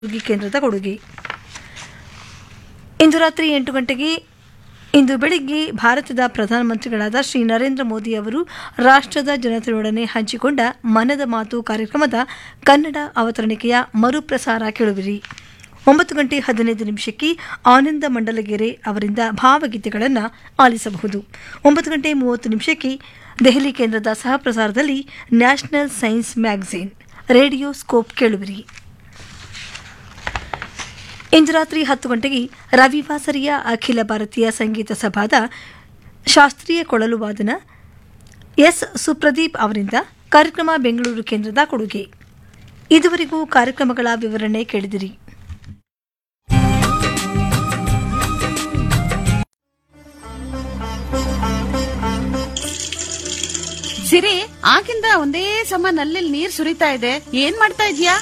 ಕಲಬುರಗಿ ಕೇಂದ್ರದ ಕೊಡುಗೆ ಇಂದು ರಾತ್ರಿ ಎಂಟು ಗಂಟೆಗೆ ಇಂದು ಬೆಳಿಗ್ಗೆ ಭಾರತದ ಪ್ರಧಾನಮಂತ್ರಿಗಳಾದ ಶ್ರೀ ನರೇಂದ್ರ ಮೋದಿ ಅವರು ರಾಷ್ಟ್ರದ ಜನತೆಯೊಡನೆ ಹಂಚಿಕೊಂಡ ಮನದ ಮಾತು ಕಾರ್ಯಕ್ರಮದ ಕನ್ನಡ ಅವತರಣಿಕೆಯ ಮರುಪ್ರಸಾರ ಕೇಳುವಿರಿ ಒಂಬತ್ತು ಗಂಟೆ ಹದಿನೈದು ನಿಮಿಷಕ್ಕೆ ಆನಂದ ಮಂಡಲಗೆರೆ ಅವರಿಂದ ಭಾವಗೀತೆಗಳನ್ನು ಆಲಿಸಬಹುದು ಒಂಬತ್ತು ಗಂಟೆ ಮೂವತ್ತು ನಿಮಿಷಕ್ಕೆ ದೆಹಲಿ ಕೇಂದ್ರದ ಸಹಪ್ರಸಾರದಲ್ಲಿ national science magazine radio scope ಕೇಳುವಿರಿ ಇಂದು ರಾತ್ರಿ ಹತ್ತು ಗಂಟೆಗೆ ರವಿವಾಸರಿಯ ಅಖಿಲ ಭಾರತೀಯ ಸಂಗೀತ ಸಭಾದ ಶಾಸ್ತ್ರೀಯ ಕೊಳಲು ವಾದನ ಎಸ್ ಸುಪ್ರದೀಪ್ ಅವರಿಂದ ಕಾರ್ಯಕ್ರಮ ಬೆಂಗಳೂರು ಕೇಂದ್ರದ ಕೊಡುಗೆ ಇದುವರೆಗೂ ಕಾರ್ಯಕ್ರಮಗಳ ವಿವರಣೆ ಕೇಳಿದಿರಿ ಸಿರಿ ಆಗಿಂದ ಒಂದೇ ಸಮ ನಲ್ಲಿ ನೀರ್ ಸುರಿತಾ ಇದೆ ಏನ್ ಮಾಡ್ತಾ ಇದ್ಯಾ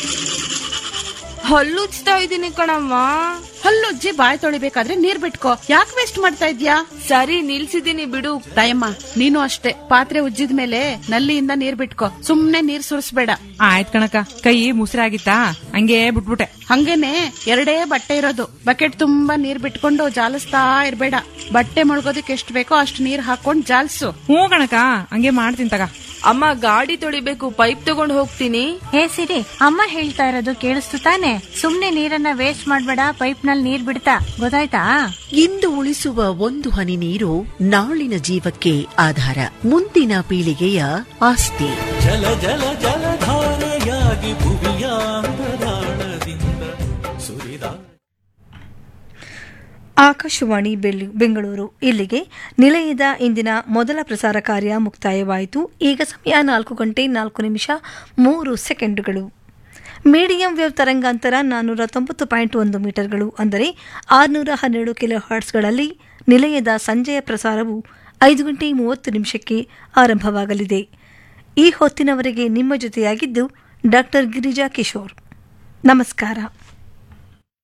ಹಲ್ಲುಜ್ತಾ ಇದೀನಿ ಕಣಮ್ಮ ಹಲ್ಲುಜ್ಜಿ ಬಾಯ್ ತೊಳಿಬೇಕಾದ್ರೆ ನೀರ್ ಬಿಟ್ಕೋ ಯಾಕೆ ವೇಸ್ಟ್ ಮಾಡ್ತಾ ಇದ್ಯಾ ಸರಿ ನಿಲ್ಸಿದೀನಿ ಬಿಡು ತಾಯಮ್ಮ ನೀನು ಅಷ್ಟೇ ಪಾತ್ರೆ ಉಜ್ಜಿದ ಮೇಲೆ ನಲ್ಲಿಯಿಂದ ನೀರ್ ಬಿಟ್ಕೋ ಸುಮ್ನೆ ನೀರ್ ಸುರಿಸ್ಬೇಡ ಆಯ್ತ್ ಕಣಕ ಕೈ ಮುಸ್ರಾಗಿತ್ತಾ ಹಂಗೆ ಬಿಟ್ಬಿಟ್ಟೆ ಹಂಗೇನೆ ಎರಡೇ ಬಟ್ಟೆ ಇರೋದು ಬಕೆಟ್ ತುಂಬಾ ನೀರ್ ಬಿಟ್ಕೊಂಡು ಜಾಲಿಸ್ತಾ ಇರ್ಬೇಡ ಬಟ್ಟೆ ಮುಳುಗೋದಕ್ಕೆ ಎಷ್ಟ್ ಬೇಕೋ ಅಷ್ಟು ನೀರ್ ಹಾಕೊಂಡ್ ಜಾಲ್ಸು ಹ್ಞೂ ಕಣಕ ಹಂಗೆ ಮಾಡ್ತೀನಿ ತಗ ಅಮ್ಮ ಗಾಡಿ ತೊಳಿಬೇಕು ಪೈಪ್ ತಗೊಂಡ್ ಹೋಗ್ತೀನಿ ಹೇ ಸಿರಿ ಅಮ್ಮ ಹೇಳ್ತಾ ಇರೋದು ಕೇಳಿಸ್ತು ತಾನೆ ಸುಮ್ನೆ ನೀರನ್ನ ವೇಸ್ಟ್ ಮಾಡ್ಬೇಡ ಪೈಪ್ ನಲ್ಲಿ ನೀರ್ ಬಿಡ್ತಾ ಗೊತ್ತಾಯ್ತಾ ಇಂದು ಉಳಿಸುವ ಒಂದು ಹನಿ ನೀರು ನಾಳಿನ ಜೀವಕ್ಕೆ ಆಧಾರ ಮುಂದಿನ ಪೀಳಿಗೆಯ ಆಸ್ತಿ ಜಲ ಜಲ ಜಲಧಾರೆಯಾಗಿ ಭುವಿಯಾಂತರಾಳದಿಂದ ಸುರಿದ ಆಕಾಶವಾಣಿ ಬೆಳ್ಳಿ- ಬೆಂಗಳೂರು ಇಲ್ಲಿಗೆ ನಿಲಯದ ಇಂದಿನ ಮೊದಲ ಪ್ರಸಾರ ಕಾರ್ಯ ಮುಕ್ತಾಯವಾಯಿತು ಈಗ ಸಮಯ ನಾಲ್ಕು ಗಂಟೆ ನಾಲ್ಕು ನಿಮಿಷ ಮೂರು ಸೆಕೆಂಡುಗಳು ಮೀಡಿಯಂ ವೇವ್ ತರಂಗಾಂತರ ನಾನ್ನೂರ ತೊಂಬತ್ತು ಪಾಯಿಂಟ್ ಒಂದು ಮೀಟರ್ಗಳು ಅಂದರೆ ಆರುನೂರ ಹನ್ನೆರಡು ಕಿಲೋ ಹರ್ಟ್ಸ್ಗಳಲ್ಲಿ ನಿಲಯದ ಸಂಜೆಯ ಪ್ರಸಾರವು ಐದು ಗಂಟೆ ಮೂವತ್ತು ನಿಮಿಷಕ್ಕೆ ಆರಂಭವಾಗಲಿದೆ ಈ ಹೊತ್ತಿನವರೆಗೆ ನಿಮ್ಮ ಜೊತೆಯಾಗಿದ್ದು ಡಾಕ್ಟರ್ ಗಿರಿಜಾ ಕಿಶೋರ್ ನಮಸ್ಕಾರ